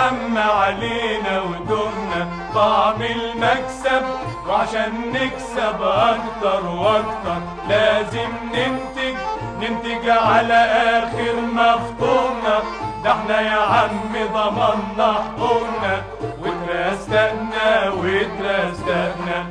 عم علينا ودومنا طعم المكسب وعشان نكسب اكتر واكتر لازم ننتج ننتج على اخر مفتونا ده احنا يا عم ضمنا حقوقنا واترستقنا واترستقنا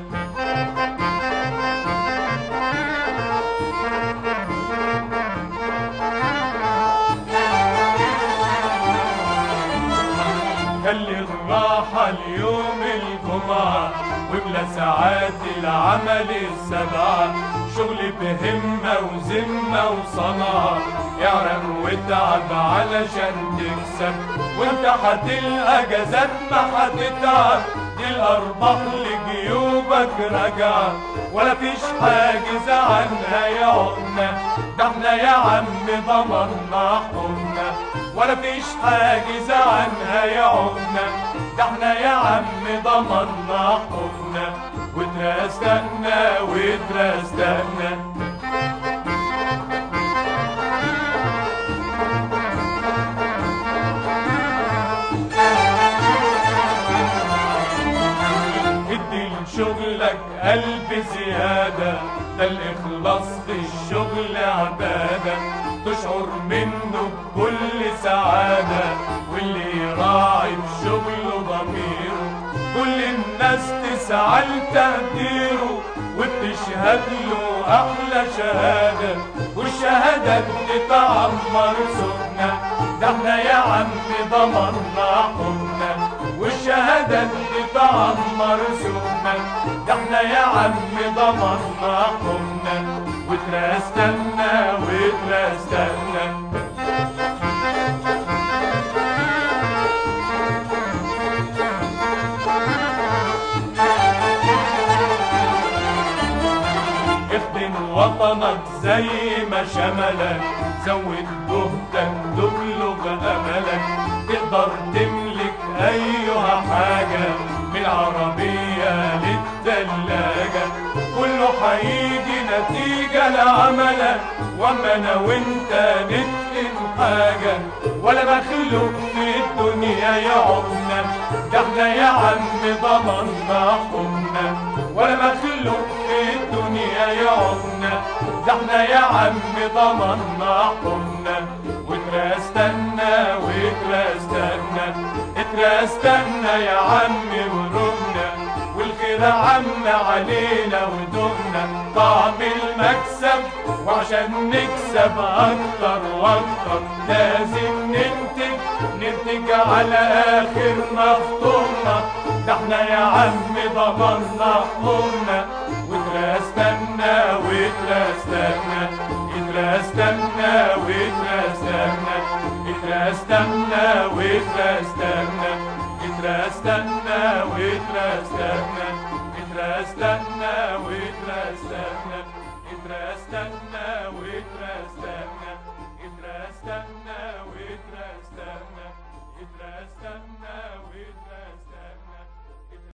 خلي الراحة اليوم الجمعة وبلا ساعات العمل السبعة شغل بهمة وذمة وصنعة اعرق واتعب علشان تكسب وانت هتلقى جزات ما هتتعب دي الارباح لجيوبك راجعة ولا فيش حاجز عنها يعودنا ده احنا يا عم ضمنا حقوقنا ولا فيش حاجز عنها يعودنا ده احنا يا عم ضمنا حقوقنا واترستقنا واترستقنا ادي لشغلك قلب زيادة ده الإخلاص في الشغل عبادة تشعر منه بكل سعادة واللي يراعي في شغله ضميره كل الناس تسعى لتقديره وبتشهد له أحلى شهادة والشهادة بتتعمر سخنة ده احنا يا عم ضمنا حقنا والشهادة بتتعمر سخنة ده احنا يا عم ضمنا حقنا واترستقنا واترستقنا اخدم وطنك زي ما شملك زود جهدك تبلغ املك تقدر تملك ايها حاجة من العربية للتلاجة كله هيجي نتيجة لعملك واما انا وانت نتقن حاجة ولا مخلوق في الدنيا يعوقنا ده احنا يا عم ضمنا حقنا ولا مخلوق في الدنيا يعوقنا ده احنا يا عم ضمنا حقنا واترستقنا واترستقنا اترستقنا يا عم ورمنا والخير عم علينا ودمنا طعم المكسب وعشان نكسب اكتر واكتر لازم ننتج ننتج على اخر مفتوحنا ده احنا يا عم ضمنا حقوقنا واترستقنا واترستقنا اترستقنا واترستقنا اترستقنا واترستقنا اترستقنا واترستقنا اترستقنا واترستقنا اترستقنا واترستقنا